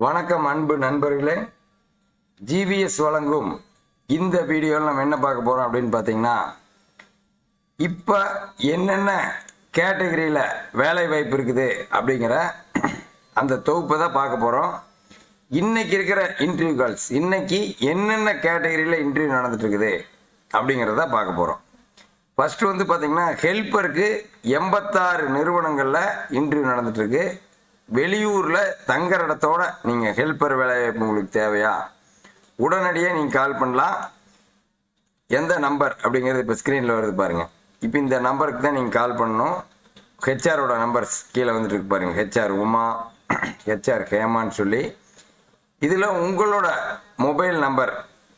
வணக்கம் அன்பு நண்பர்களே ஜிவிஎஸ் வழங்கும் இந்த வீடியோவில் நம்ம என்ன பார்க்க போகிறோம் அப்படின்னு பார்த்தீங்கன்னா இப்போ என்னென்ன கேட்டகரியில் வேலை வாய்ப்பு இருக்குது அப்படிங்கிற அந்த தொகுப்பை தான் பார்க்க போகிறோம் இன்னைக்கு இருக்கிற இன்டர்வியூ கால்ஸ் இன்னைக்கு என்னென்ன கேட்டகரியில் இன்டர்வியூ நடந்துட்டு இருக்குது அப்படிங்கிறத பார்க்க போகிறோம் ஃபர்ஸ்ட் வந்து பார்த்தீங்கன்னா ஹெல்ப்பருக்கு எண்பத்தாறு நிறுவனங்களில் இன்டர்வியூ நடந்துட்டு இருக்கு வெளியூரில் தங்குற இடத்தோட நீங்கள் ஹெல்ப்பர் வேலை உங்களுக்கு தேவையா உடனடியாக நீங்கள் கால் பண்ணலாம் எந்த நம்பர் அப்படிங்கிறது இப்போ ஸ்க்ரீனில் வருது பாருங்கள் இப்போ இந்த நம்பருக்கு தான் நீங்கள் கால் பண்ணணும் ஹெச்ஆரோட நம்பர்ஸ் கீழே வந்துட்டு இருக்கு பாருங்கள் ஹெச்ஆர் உமா ஹெச்ஆர் ஹேமான்னு சொல்லி இதில் உங்களோட மொபைல் நம்பர்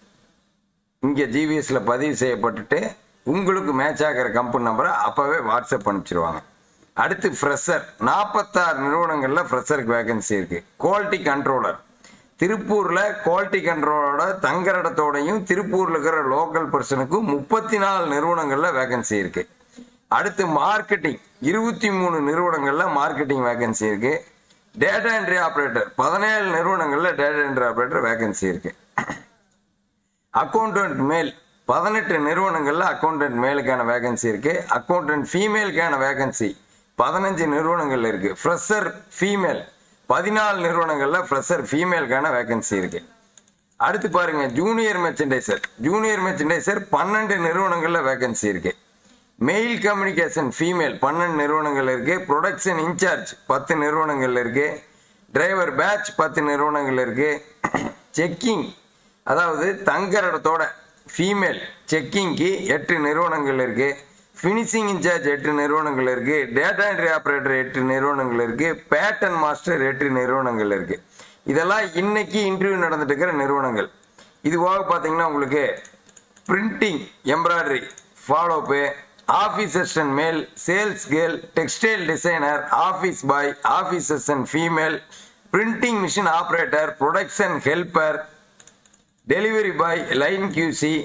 இங்கே ஜிவிஎஸில் பதிவு செய்யப்பட்டுட்டு உங்களுக்கு மேட்ச் ஆகிற கம்பெனி நம்பரை அப்போவே வாட்ஸ்அப் அனுப்பிச்சிருவாங்க அடுத்து ஃப்ரெஷர் நாற்பத்தாறு நிறுவனங்களில் ஃப்ரெஷருக்கு வேகன்சி இருக்குது குவாலிட்டி கண்ட்ரோலர் திருப்பூரில் குவாலிட்டி கண்ட்ரோலோட தங்குற இடத்தோடையும் திருப்பூரில் இருக்கிற லோக்கல் பர்சனுக்கும் முப்பத்தி நாலு நிறுவனங்களில் வேகன்சி இருக்குது அடுத்து மார்க்கெட்டிங் இருபத்தி மூணு நிறுவனங்களில் மார்க்கெட்டிங் வேகன்சி இருக்குது டேட்டா என்ட்ரி ஆப்ரேட்டர் பதினேழு நிறுவனங்களில் டேட்டா என்ட்ரி ஆப்ரேட்டர் வேகன்சி இருக்குது அக்கௌண்டன்ட் மேல் பதினெட்டு நிறுவனங்களில் அக்கௌண்டன்ட் மேலுக்கான வேகன்சி இருக்கு அக்கௌண்டன்ட் ஃபீமேலுக்கான வேகன்சி பதினஞ்சு நிறுவனங்கள்ல இருக்கு ஃப்ரெஷர் ஃபீமேல் பதினாலு நிறுவனங்களில் ஃப்ரெஷர் ஃபீமேலுக்கான வேகன்சி இருக்கு அடுத்து பாருங்க ஜூனியர் மெர்ச்சன்டைசர் ஜூனியர் மெர்ச்சன்டைசர் பன்னெண்டு நிறுவனங்களில் வேகன்சி இருக்கு மெயில் கம்யூனிகேஷன் ஃபீமேல் பன்னெண்டு நிறுவனங்கள் இருக்கு ப்ரொடக்ஷன் இன்சார்ஜ் பத்து நிறுவனங்கள் இருக்கு டிரைவர் பேட்ச் பத்து நிறுவனங்கள் இருக்கு செக்கிங் அதாவது தங்குற இடத்தோட ஃபீமேல் செக்கிங்க்கு எட்டு நிறுவனங்கள் இருக்கு ஃபினிஷிங் இன்சார்ஜ் எட்டு நிறுவனங்கள் இருக்கு டேட்டா என்ட்ரி ஆப்ரேட்டர் எட்டு நிறுவனங்கள் இருக்கு பேட்டன் மாஸ்டர் எட்டு நிறுவனங்கள் இருக்கு இதெல்லாம் இன்னைக்கு இன்டர்வியூ நடந்துட்டு இருக்கிற நிறுவனங்கள் இது போக பார்த்தீங்கன்னா உங்களுக்கு பிரிண்டிங் எம்ப்ராய்டரி ஃபாலோப்பு office assistant male sales girl textile designer office boy office assistant female printing machine operator production helper delivery boy line QC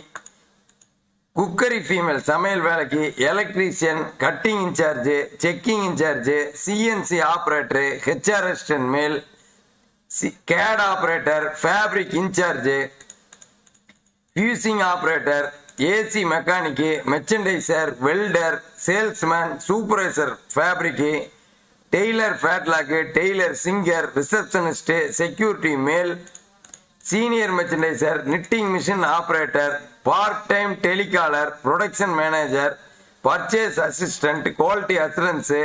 cookery female சமையல் வேலைக்கு electrician cutting incharge checking incharge CNC operator HR assistant male gate operator fabric incharge fusing operator AC mechanic merchandiser welder salesman supervisor fabric tailor flatlock tailor singer receptionist security male senior merchandiser knitting machine operator part time telecaller production manager purchase assistant quality assurance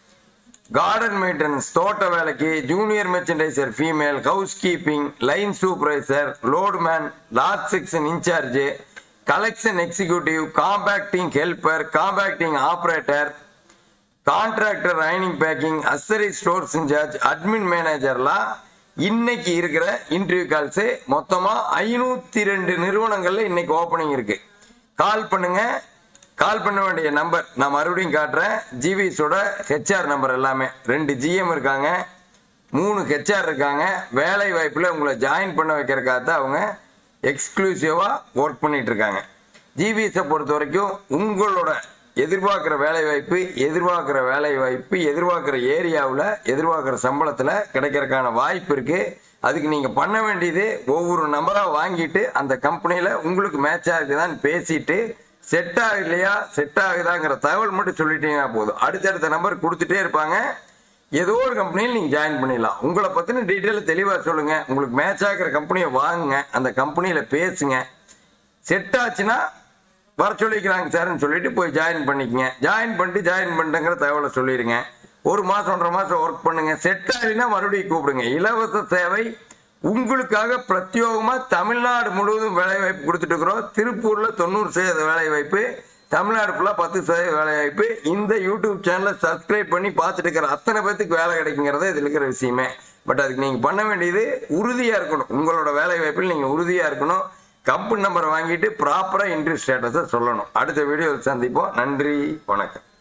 garden maintenance தோட்ட வேலைக்கு junior merchandiser female housekeeping line supervisor loadman last section incharge collection executive compacting helper compacting operator contractor ரைனிங் packing அசரி stores incharge admin மேனேஜர்லாம் இன்னைக்கு இருக்கிற interview calls மொத்தமாக ஐநூற்றி ரெண்டு நிறுவனங்களில் இன்னைக்கு ஓப்பனிங் இருக்கு கால் பண்ணுங்க கால் பண்ண வேண்டிய நம்பர் நான் மறுபடியும் காட்டுறேன் ஜிவிஎஸோட ஹெச்ஆர் நம்பர் எல்லாமே ரெண்டு ஜிஎம் இருக்காங்க மூணு ஹெச்ஆர் இருக்காங்க வேலை வாய்ப்பில் உங்களை ஜாயின் பண்ண வைக்கிறக்காக தான் அவங்க எக்ஸ்க்ளூசிவாக ஒர்க் பண்ணிட்டு இருக்காங்க ஜிவிஎஸை பொறுத்த வரைக்கும் உங்களோட எதிர்பார்க்குற வேலை வாய்ப்பு எதிர்பார்க்குற வேலை வாய்ப்பு எதிர்பார்க்குற ஏரியாவில் எதிர்பார்க்குற சம்பளத்தில் கிடைக்கிறதுக்கான வாய்ப்பு இருக்குது அதுக்கு நீங்கள் பண்ண வேண்டியது ஒவ்வொரு நம்பராக வாங்கிட்டு அந்த கம்பெனியில் உங்களுக்கு மேட்ச் ஆகுதான்னு பேசிட்டு செட் ஆகலையா செட் ஆகுதாங்கிற தகவல் மட்டும் சொல்லிட்டீங்கன்னா போதும் அடுத்தடுத்த நம்பர் கொடுத்துட்டே இருப்பாங்க ஏதோ ஒரு கம்பெனியில் நீங்கள் ஜாயின் பண்ணிடலாம் உங்களை பற்றின டீட்டெயில் தெளிவாக சொல்லுங்கள் உங்களுக்கு மேட்ச் ஆகிற கம்பெனியை வாங்குங்க அந்த கம்பெனியில் பேசுங்க செட் ஆச்சுன்னா வர சொல்லிக்கிறாங்க சார்னு சொல்லிட்டு போய் ஜாயின் பண்ணிக்கங்க ஜாயின் பண்ணிட்டு ஜாயின் பண்ணிட்டேங்கிற தகவலை சொல்லிடுங்க ஒரு மாதம் ஒன்றரை மாதம் ஒர்க் பண்ணுங்க செட் ஆகலைன்னா மறுபடியும் கூப்பிடுங்க இலவச சேவை உங்களுக்காக பிரத்யோகமாக தமிழ்நாடு முழுவதும் வேலை வாய்ப்பு கொடுத்துட்டு இருக்கிறோம் திருப்பூரில் தொண்ணூறு சதவீத வேலை வாய்ப்பு தமிழ்நாடு ஃபுல்லாக பத்து சதவீத வேலை வாய்ப்பு இந்த யூடியூப் சேனலை சப்ஸ்கிரைப் பண்ணி பார்த்துட்டு இருக்கிற அத்தனை பேத்துக்கு வேலை கிடைக்குங்கிறத இதில் இருக்கிற விஷயமே பட் அதுக்கு நீங்கள் பண்ண வேண்டியது உறுதியாக இருக்கணும் உங்களோட வேலை வாய்ப்பில் நீங்கள் உறுதியாக இருக்கணும் கம்பெனி நம்பரை வாங்கிட்டு ப்ராப்பராக இன்ட்ரி ஸ்டேட்டஸை சொல்லணும் அடுத்த வீடியோவில் சந்திப்போம் நன்றி வணக்கம்